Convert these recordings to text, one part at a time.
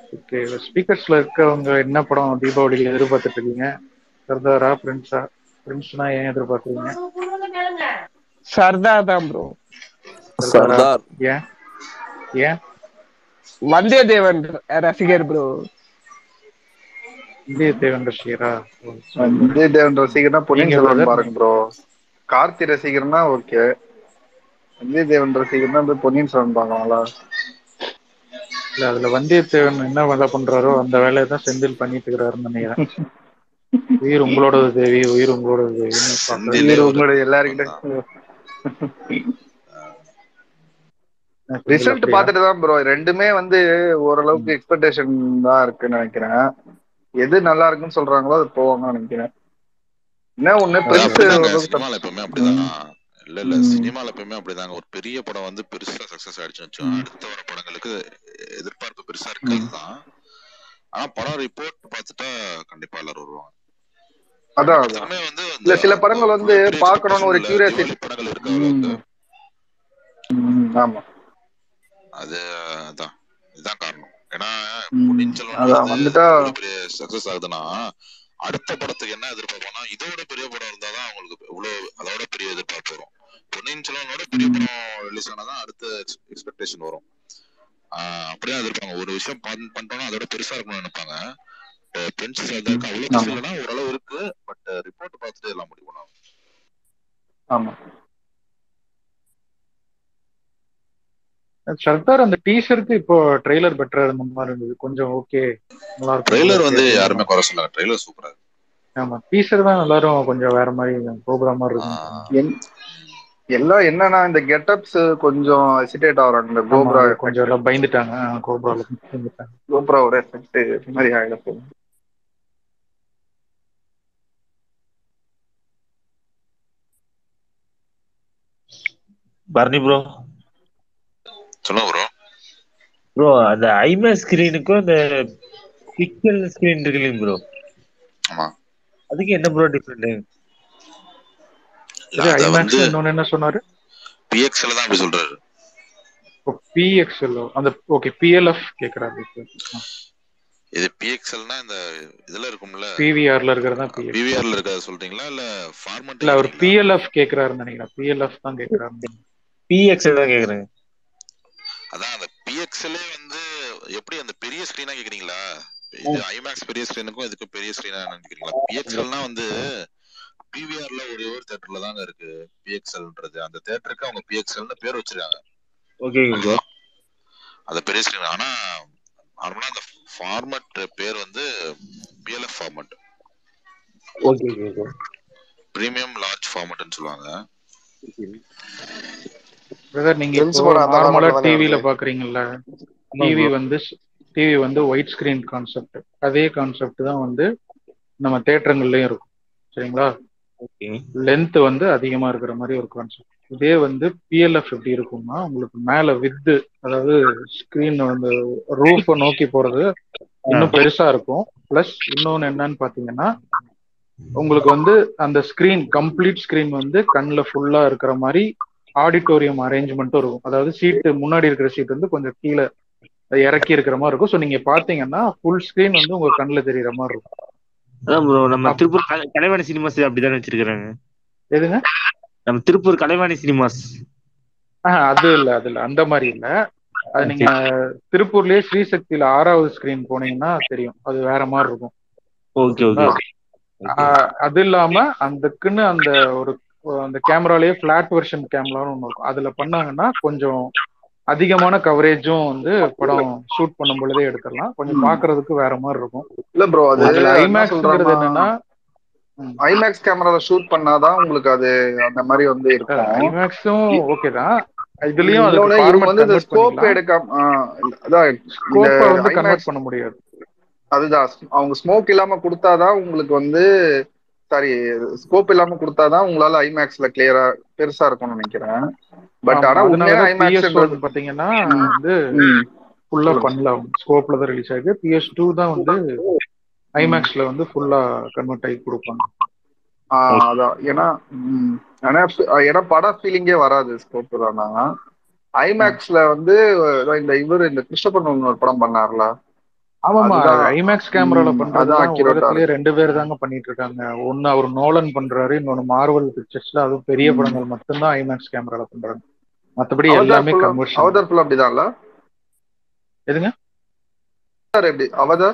Okay ஸ்பீக்கர்ஸ்ல இருக்கவங்க என்ன படம் தீபாவளிக்கு எதிர்பார்த்துட்டு இருக்கீங்க சர்தாரா பிரின்ஸா பிரின்ஸ்னா ஏன் எதிர்பார்க்குறீங்க சர்தார் தான் ப்ரோ சர்தார் ஏன் ஏன் வந்தியத்தேவன் ரசிகர் ப்ரோ இந்திய தேவன் ரசிகரா ஓ, சரி. விஜய் தேவன் ரசிகர்னா பொன்னியின் நீங்க செல்வன் brother? பாருங்க ப்ரோ கார்த்தி ரசிகர்னா ஓகே விஜய் தேவன் ரசிகர்னா இந்த பொன்னியின் செல்வன் பார்க்கலாம்ல இல்ல அதுல வந்தியத்தேவன் என்ன வேலை பண்றாரோ அந்த வேலையை தான் செந்தில் பண்ணிட்டு இருக்கிறாருன்னு நினைக்கிறேன் உயிர் உங்களோடது தேவி உயிர் உங்களோடது தேவின்னு பார்க்கறது. செந்தில் இது ஒரு உங்களுடைய எல்லாருக்கிட்ட ரிசல்ட் அப்படியா? பார்த்துட்டு தான் ப்ரோ ரெண்டுமே வந்து ஓரளவுக்கு எக்ஸ்பெக்டேஷன் தான் இருக்குன்னு நினைக்கிறேன் எது நல்லா இருக்குன்னு சொல்றாங்களோ அது போவாங்கன்னு நினைக்கிறேன் என்ன ஒண்ணு அது பிரின்ஸ் அப்படிதாங்க ஓரளவுக்கு சினிமால எப்பவுமே அப்படிதான் இல்ல இல்ல ம். சினிமால எப்பவுமே அப்படிதாங்க ஒரு பெரிய படம் வந்து பெருசா சக்சஸ் ஆயிடுச்சுன்னு வச்சோம் அடுத்த வர படங்களுக்கு எதிர்பார்ப்பு பெருசா இருக்கிறது தான் ஆனா படம் ரிப்போர்ட் பார்த்துட்டா கண்டிப்பா எல்லாரும் வருவாங்க அதான் அதான் எல்லாத்துக்குமே வந்து அந்த- இல்ல சில படங்கள் வந்து அவ்வளவு பெரிய பார்க்கணும்னு ஒரு expectation இல்ல. curiosity- தீபாவளி படங்கள் இருக்க அளவுக்கு ம், ஆமா அது அதான் இதுதான் காரணம் ஏன்னா ம், பொன்னியின் செல்வன் அதான் வந்து வந்துட்டா இவ்வளவு பெரிய சக்சஸ் ஆகுதுன்னா அடுத்த படத்துக்கு என்ன எதிர்பார்ப்போம்னா இதோட பெரிய படம் இருந்தாதான் அவங்களுக்கு இவ்வளவு அதோட பெரிய எதிர்பார்ப்பு வரும் பொன்னியின் செல்வனோட பெரிய படம் ரிலீஸ் ஆனாதான் அடுத்த எக்ஸ்பெக்டேஷன் வரும் ஆஹ் அப்படியே எதிர்ப்பாங்க ஒரு விஷயம் பண்- பண்ணிட்டோம்னா அதோட பெருசா இருக்கணும்னு நினைப்பாங்க பிரின்ஸ் சர்தாருக்கு அவ்வளவு பெருசு ஆமா. இல்லைன்னா ஓரளவு இருக்கு பட் ரிப்போர்ட் பார்த்துட்டு எல்லாம் முடிவு பண்ணுவாங்க ஆமா சர்தார் அந்த டீஷருக்கு இப்போ ட்ரெய்லர் பெட்டரா இருந்த மாதிரி இருந்தது கொஞ்சம் ஓகே நல்லா இருக்கும் ட்ரெய்லர் வந்து யாருமே குறை சொல்லாங்க ட்ரெய்லர் சூப்பரா இருக்கு ஆமா டீஷர் தான் எல்லாரும் கொஞ்சம் வேற மாதிரி ப்ரோக்ராம் மாதிரி இருக்கும் ஆஹ் என்- எல்லாம் என்னன்னா இந்த கெட்டப்ஸ் கொஞ்சம் ஹெசிடேட் ஆகுறாங்க இந்த ஆமா, கோப்ரா அது கொஞ்சம் எல்லாம் பயந்துட்டாங்க கோப்ரால பயந்துட்டாங்க கோப்ரா ஒரு எஃபெக்ட் இது மாதிரி ஆயிடும் பரணி ப்ரோ சொல்லுங்க ப்ரோ ப்ரோ அந்த ஐமேக்ஸ் ஸ்கிரீனுக்கும் அந்த பிக்சல் ஸ்கிரீன் இருக்கு இல்லைங்க ப்ரோ ஆமா அதுக்கு என்ன ப்ரோ டிஃபரெண்ட் இல்ல, இது அத ஐமேக்ஸ் வந்து இன்னொன்னு என்ன சொன்னாரு பிஎக்ஸ்ல தான் அப்படி சொல்றாரு பிஎக்ஸ்எல் அந்த ஓகே பிஎல்எஃப் கேக்குறாரு இது பிஎக்ஸ்எல்னா இந்த இதுல இருக்கும்ல பிவிஆர்ல இருக்கிறது தான் பிஎல் பிவிஆர்ல இருக்கிறத சொல்றீங்களா இல்ல ஃபார்மட் இல்ல அவர் பிஎல்எஃப் கேக்குறாருன்னு நினைக்கிறேன் பிஎல்எஃப் தான் கேக்குறாரு பிஎக்ஸ்எல் தான் கேக்குறேன் அதான் அந்த பிஎக்ஸ்எல்லே வந்து எப்படி அந்த பெரிய ஸ்கிரீனா கேக்குறீங்களா இது ஐமேக்ஸ் பெரிய ஸ்கிரீனுக்கும் இதுக்கும் பெரிய ஸ்கிரீனா நினைக்கிறீங்களா பிஎக்ஸ்எல்னா வந்து பிவிஆர்ல ஒரே ஒரு தேட்டர்ல தாங்க இருக்கு பிஎக்ஸ்எல்ன்றது அந்த தேட்டருக்கு அவங்க பிஎக்ஸ்எல்னு பேர் வச்சிருக்காங்க ஓகேங்க ப்ரோ அது பெரிய ஸ்கிரீன் ஆனா நார்மலா அந்த ஃபார்மட் பேர் வந்து PLF format okay okay bro premium large ஃபார்மட்னு சொல்லுவாங்க பிரதர் நீங்க Friends இப்போ கூட அந்த நார்மலா format தானே டிவில வருது. பாக்குறீங்கல்ல டிவி வந்து டிவி வந்து ஒயிட் ஸ்கிரீன் கான்செப்ட் அதே கான்செப்ட் தான் வந்து நம்ம தேட்டருங்கள்லயும் இருக்கும் சரிங்களா ஓகே லென்த் வந்து அதிகமா இருக்கிற மாதிரி ஒரு கான்செப்ட் இதே வந்து பிஎல்எஃப் எப்படி இருக்கும்னா உங்களுக்கு மேல வித்து அதாவது ஸ்கிரீன் வந்து ரூஃபை நோக்கி போறது இன்னும் பெருசா இருக்கும் பிளஸ் இன்னொன்னு என்னன்னு பாத்தீங்கன்னா உங்களுக்கு வந்து அந்த ஸ்கிரீன் கம்ப்ளீட் ஸ்கிரீன் வந்து கண்ணில் ஃபுல்லா இருக்கிற மாதிரி ஆடிட்டோரியம் அரேஞ்ச்மெண்ட்டும் இருக்கும் அதாவது சீட்டு முன்னாடி இருக்கிற சீட் வந்து கொஞ்சம் கீழே இறக்கி இருக்கிற மாதிரி இருக்கும் ஸோ நீங்க பாத்தீங்கன்னா ஃபுல் ஸ்கிரீன் வந்து உங்க கண்ணில் தெரியற மாதிரி இருக்கும் அதான் ப்ரோ நம்ம திருப்பூர் கலை- கலைவாணி சினிமாஸ் அப்படிதானே வச்சிருக்காங்க எதுங்க நம்ம திருப்பூர் கலைவாணி சினிமாஸ் ஆஹ் அது இல்ல அது இல்ல அந்த மாதிரி இல்ல அது நீங்க திருப்பூர்லயே ஸ்ரீசக்தியில ஆறாவது ஸ்கிரீன் போனீங்கன்னா தெரியும் அது வேற மாதிரி இருக்கும் ஓகே ஓகே ஆஹ் அது இல்லாம அதுக்குன்னு அந்த ஒரு அந்த கேமராலயே பிளாட் வெர்ஷன் கேமரான்னு ஒன்று இருக்கும் அதுல பண்ணாங்கன்னா கொஞ்சம் அதிகமான கவரேஜும் வந்து படம் ஷூட் பண்ணும் பொழுதே எடுத்துடலாம் கொஞ்சம் பாக்குறதுக்கு வேற மாதிரி இருக்கும் இல்ல ப்ரோ அது அதுல என்ன ஐமேக்ஸ்ங்கிறது என்னன்னா சொல்றாங்கன்னா ஐமேக்ஸ் கேமரால ஷூட் பண்ணாதான் உங்களுக்கு அது அந்த மாதிரி வந்து இருக்கும் ஐமேக்ஸும் ஓகே தான் இதுலயும் இன்னொன்னு அதுக்கு இவங்க வந்து இந்த ஃபார்மட் ஸ்கோப் பண்ணிக்கலாம் எடுக்காம ஆ, அதான் ஸ்கோப்பை வந்து இந்த கன்வெர்ட் IMAX பண்ண முடியாது அதுதான் அவங்க ஸ்மோக் இல்லாம கொடுத்தாதான் உங்களுக்கு வந்து சாரி ஸ்கோப் இல்லாம கொடுத்தாதான் உங்களால ஐமேக்ஸ்ல கிளியரா பெருசா இருக்கும்னு நினைக்கிறேன் பட் ஆனா உண்மையா ஐமேக்ஸ் PS1 பாத்தீங்கன்னா வந்து ஃபுல்லா பண்ணல ஸ்கோப்ல தான் ரிலீஸ் ஆயிருக்கு பிஎஸ் டூ தான் வந்து ஐமேக்ஸ்ல வந்து ஃபுல்லா கன்வெர்ட் ஆகி கொடுப்பாங்க அதான் ஏன்னா ம், ஆனா ஏன்னா படம் ஃபீலிங்கே வராது ஸ்கோப் தான் ஐமேக்ஸ்ல வந்து அதான் இந்த இவர் இந்த கிறிஸ்டபர் நோலன் ஒரு படம் பண்ணார்ல ஆமாமா அதுதான். ஐமேக்ஸ் கேமரால ம், பண்றது அதான் தான் accurate ஆ உலகத்திலேயே ரெண்டு பேர் தாங்க பண்ணிட்டு இருக்காங்க ஒன்னு அவர் நோலன் பண்றாரு இன்னொன்னு மார்வல் பிக்சர்ஸ்ல அதுவும் பெரிய ம். படங்கள் மட்டும்தான் ஐமேக்ஸ் கேமரால பண்றாங்க மத்தபடி அவதார் எல்லாமே full- கமர்ஷியல் அவதார் ஃபுல் அப்படிதான்ல எதுங்க அவதார் எப்படி அவதார்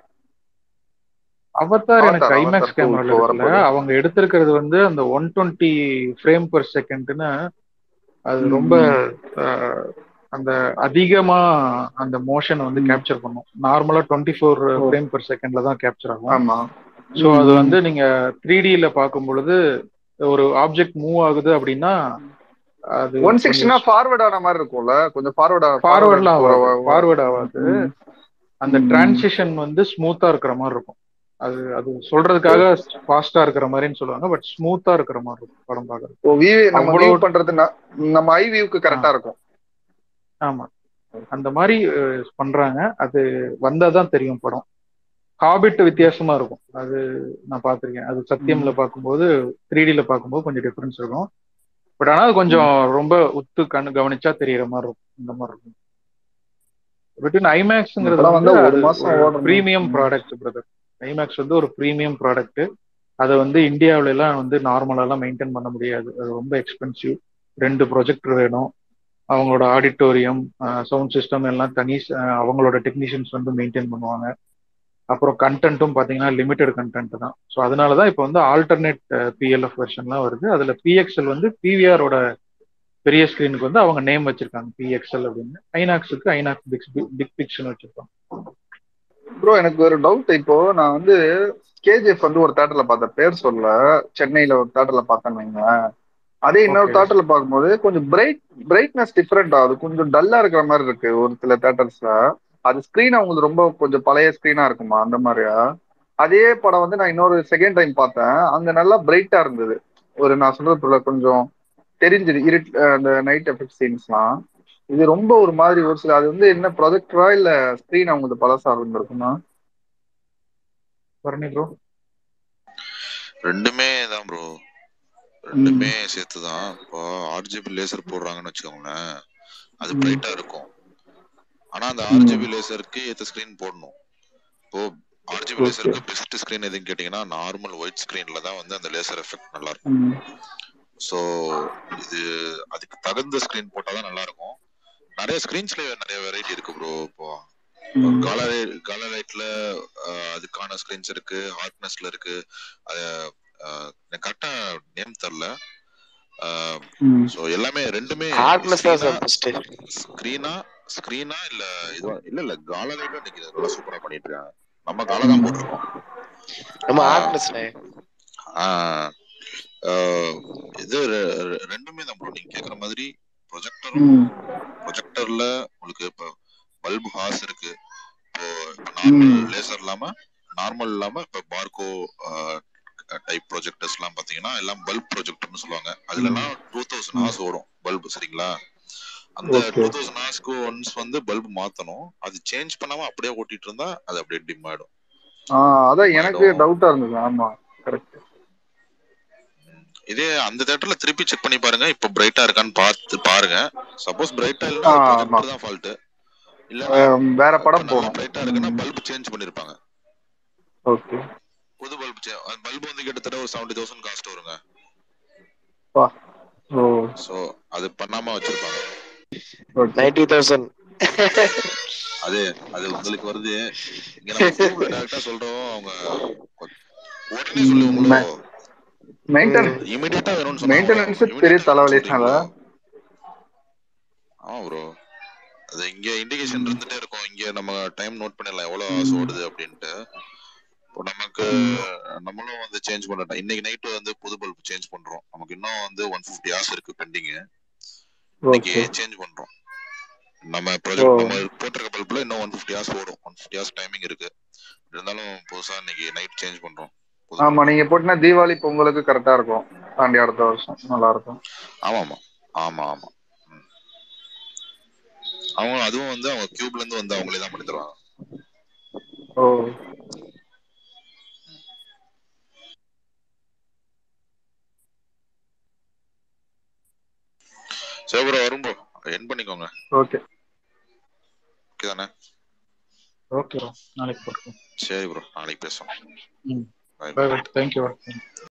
அவதார் எனக்கு அவதார், ஐமேக்ஸ் அவதார் two கேமரால இப்போ எடுக்கல வரப்போகுது. அவங்க எடுத்திருக்கிறது வந்து அந்த ஒன் டுவெண்ட்டி ஃப்ரேம் பர் செகண்ட்னு அது ம், ரொம்ப அஹ், அந்த அதிகமா அந்த மோஷன் வந்து ம். கேப்சர் பண்ணும் நார்மலா டுவெண்ட்டி ஃபோர் ஓ. ஃப்ரேம் பர் செகண்ட்ல தான் கேப்சர் ஆகும் ஆமா ஸோ அது ம், வந்து நீங்க த்ரீ டில பார்க்கும் பொழுது ஒரு ஆப்ஜெக்ட் மூவ் ஆகுது அப்படின்னா அது ஒன் சிக்ஸ்டினா ஃபார்வர்ட் ஆன மாதிரி இருக்கும்ல கொஞ்சம் ஃபார்வர்ட் ஃபார்வர்ட்லாம் ஆகாது ஃபார்வர்ட் ஆகாது அந்த ம். டிரான்சிஷன் வந்து ஸ்மூத்தா இருக்கிற மாதிரி இருக்கும் அது அது சொல்றதுக்காக ஃபாஸ்டா இருக்கிற மாதிரின்னு சொல்லுவாங்க பட் ஸ்மூத்தா இருக்கிற மாதிரி இருக்கும் படம் பார்க்கறது ஓ வியூ நம்ம அவ்வளோ- வியூ பண்றது ந- நம்ம ஐ வியூக்கு கரெக்டா இருக்கும் ஆமா அந்த மாதிரி அஹ், பண்றாங்க அது வந்தாதான் தெரியும் படம் ஹாபிட் வித்தியாசமா இருக்கும் அது நான் பார்த்திருக்கேன் அது சத்தியம்ல பார்க்கும்போது த்ரீ டில பார்க்கும்போது கொஞ்சம் டிஃபரன்ஸ் இருக்கும் பட் ஆனா அது கொஞ்சம் ரொம்ப உத்து கண்ணு கவனிச்சா தெரியற மாதிரி இருக்கும் இந்த மாதிரி இருக்கும் பட் ஐமேக்ஸ்ங்கிறது படம் வந்து வந்தா ஒரு மாசம் ஓடணும். ப்ரீமியம் ம். ப்ராடக்ட் பிரதர் ஐமேக்ஸ் வந்து ஒரு ப்ரீமியம் ப்ராடக்ட் அதை வந்து இந்தியாவுல எல்லாம் வந்து நார்மலா எல்லாம் மெயின்டைன் பண்ண முடியாது அது ரொம்ப எக்ஸ்பென்சிவ் ரெண்டு ப்ரொஜெக்டர் வேணும் அவங்களோட ஆடிட்டோரியம் சவுண்ட் சிஸ்டம் எல்லாம் தனி அஹ், அவங்களோட டெக்னீஷியன்ஸ் வந்து மெயின்டைன் பண்ணுவாங்க அப்புறம் கண்டென்ட்டும் பார்த்தீங்கன்னா லிமிடெட் கண்டென்ட் தான் ஸோ அதனால தான் இப்போ வந்து ஆல்டர்னேட் பிஎல்எஃப் வெர்ஷன்லாம் வருது அதில் பிஎக்ஸ்எல் வந்து பிவிஆரோட பெரிய ஸ்க்ரீனுக்கு வந்து அவங்க நேம் வச்சிருக்காங்க பிஎக்ஸ்எல் அப்படின்னு ஐநாக்ஸுக்கு ஐநாக்ஸ் பிக் பிக் பிக்சர் வச்சிருக்காங்க ப்ரோ எனக்கு ஒரு டவுட் இப்போ நான் வந்து கேஜிஎஃப் வந்து ஒரு தேட்டர்ல பார்த்தேன் பேர் சொல்ல சென்னையில ஒரு தேட்டர்ல பார்த்தேன் வைங்களேன். அதே இன்னொரு Okay. தேட்டர்ல பார்க்கும்போது கொஞ்சம் பிரைட் பிரைட்னஸ் டிஃப்ரெண்ட் ஆகுது கொஞ்சம் டல்லா இருக்கிற மாதிரி இருக்கு ஒரு சில தேட்டர்ஸ்ல அது ஸ்கிரீன் அவங்களுக்கு ரொம்ப கொஞ்சம் பழைய ஸ்கிரீனா இருக்குமா அந்த மாதிரியா அதே படம் வந்து நான் இன்னொரு செகண்ட் டைம் பார்த்தேன் அங்க நல்லா பிரைட்டா இருந்தது ஒரு நான் சொல்றதுல கொஞ்சம் தெரிஞ்சது இருட் அந்த நைட் எஃபெக்ட் சீன்ஸ்லாம் இது ரொம்ப ஒரு மாதிரி ஒரு சில அது வந்து என்ன ப்ரொஜெக்டரா இல்ல ஸ்கிரீன் அவங்களுக்கு பழசா இருந்திருக்குமா பரணி ப்ரோ ரெண்டுமே தான் ப்ரோ ரெண்டுமே சேர்த்து தான் இப்போ ஆர்ஜிபி லேசர் போடுறாங்கன்னு வச்சுக்கோங்களேன் அது ம். பிரைட்டா இருக்கும் ஆனா அந்த ம். ஆர்ஜிபி லேசருக்கு ஏத்த ஸ்கிரீன் போடணும் இப்போ ஆர்ஜிபி Okay. லேசருக்கு பெஸ்ட் ஸ்கிரீன் எதுன்னு கேட்டீங்கன்னா நார்மல் ஒயிட் ஸ்கிரீன்ல தான் வந்து அந்த லேசர் எஃபெக்ட் நல்லா இருக்கும் ம். ஸோ இது அதுக்கு தகுந்த ஸ்கிரீன் போட்டாதான் நல்லா இருக்கும் நிறைய ஸ்கிரீன்ஸ்ல நிறைய வெரைட்டி இருக்கு ப்ரோ இப்போ ம். கலர் கலர் லைட்ல அதுக்கான ஸ்கிரீன்ஸ் இருக்கு ஹார்ட்னஸ்ல இருக்கு அது கரெக்டா நேம் தெரில ம். ஸோ எல்லாமே ரெண்டுமே ஹார்ட்னஸ் தான் சார் ஃபர்ஸ்ட் ஸ்கிரீனா ஸ்கிரீனா இல்ல இதுவா இல்ல இல்ல கால லைட்டா இன்னைக்கு நல்லா சூப்பரா பண்ணிட்டு இருக்காங்க நம்ம கால தான் போட்டிருக்கோம் நம்ம ஆ. ஹார்ட்னஸ் ஆஹ் ஆஹ் இது ரெ- ரெ- ரெண்டுமே தான் ப்ரோ நீங்க கேக்குற மாதிரி ப்ரொஜெக்டரும் ம். ப்ரொஜெக்டர்ல உங்களுக்கு இப்போ பல்பு ஹாஸ் இருக்கு இப்போ நார்மல் ம். லேசர் இல்லாம நார்மல் இல்லாம இப்போ பார்கோ டைப் ப்ரொஜெக்டர்ஸ் எல்லாம் பாத்தீங்கன்னா எல்லாம் பல்ப் ப்ரொஜெக்டர்னு சொல்லுவாங்க அதுல எல்லாம் டூ தௌசண்ட் ஹார்ஸ் ஓடும் பல்பு சரிங்களா அந்த Okay. டூ தௌசண்ட் ஹார்ஸ்க்கு ஒன்ஸ் வந்து பல்ப் மாத்தணும் அது சேஞ்ச் பண்ணாம அப்படியே ஓட்டிட்டு இருந்தா அது அப்படியே டிம் ஆயிடும் ஆ, அதான் எனக்கு டவுட்டா இருந்தது ஆமா கரெக்ட் இதே அந்த தேட்டர்ல திருப்பி செக் பண்ணி பாருங்க இப்ப பிரைட்டா இருக்கான்னு பார்த்து பாருங்க சப்போஸ் பிரைட்டா ஆ, இல்லைன்னா ஆமா. ப்ரொஜெக்டர் தான் ஃபால்ட் இல்ல வேற படம் போகணும் பிரைட்டா இருக்குன்னா ம். பல்ப் சேஞ்ச் பண்ணிருப்பாங்க ஓகே புது பல்ப் பல்ப் வந்து கிட்டத்தட்ட ஒரு செவன்டி தௌசண்ட் காஸ்ட் வருங்க ஓ சோ அது பண்ணாம வச்சிருப்பாங்க ஓகே நைன்டி தௌசண்ட் அது அது உங்களுக்கு வருது இங்க நம்ம டியூப்ல டேரக்டா சொல்றோம் அவங்க உடனே சொல்லுவாங்களோ மெயின்டைன் இமிடியேட்டா வேணும்னு சொன்னாங்க மெயின்டெனன்ஸ் பெரிய தலைவலினால ஆமா ப்ரோ அது இங்க இண்டிகேஷன் ம். இருந்துட்டே இருக்கும் இங்க நம்ம டைம் நோட் பண்ணிடலாம் எவ்வளவு ஹவர்ஸ் ம். ஓடுது அப்படின்ட்டு இப்போ நமக்கு நம்மளும் வந்து சேஞ்ச் பண்ணட்டோம் இன்னைக்கு நைட்டு வந்து புது பல்ப் சேஞ்ச் பண்றோம் நமக்கு இன்னும் வந்து ஒன் பிப்டி ஹவர்ஸ் இருக்கு பெண்டிங் இன்னைக்கு ஓகே சேஞ்ச் பண்றோம் நம்ம ப்ராஜெக்ட் ஓ. நம்ம போட்டிருக்க பல்ப்ல இன்னும் ஒன் பிப்டி ஹவர்ஸ் ஓடும் ஒன் பிப்டி ஹவர்ஸ் டைமிங் இருக்கு இருந்தாலும் புதுசா இன்னைக்கு நைட் சேஞ்ச் பண்றோம் புது ஆமா நீங்க போட்டினா தீபாவளி பொங்கலுக்கு கரெக்டா இருக்கும் தாண்டி அடுத்த வருஷம் நல்லா இருக்கும் ஆமா ஆமா ஆமா ஆமா ம். அவங்க அதுவும் வந்து அவங்க கியூப்ல இருந்து வந்து அவங்களே தான் பண்ணி தருவாங்க ஓ சரி ப்ரோ வரும் ப்ரோ என் பண்ணிக்கோங்க ஓகே ஓகே தானே ஓகே ப்ரோ நாளைக்கு போட்டுருக்கோம் சரி ப்ரோ நாளைக்கு பேசுவோம் ம் Bye. By by thank you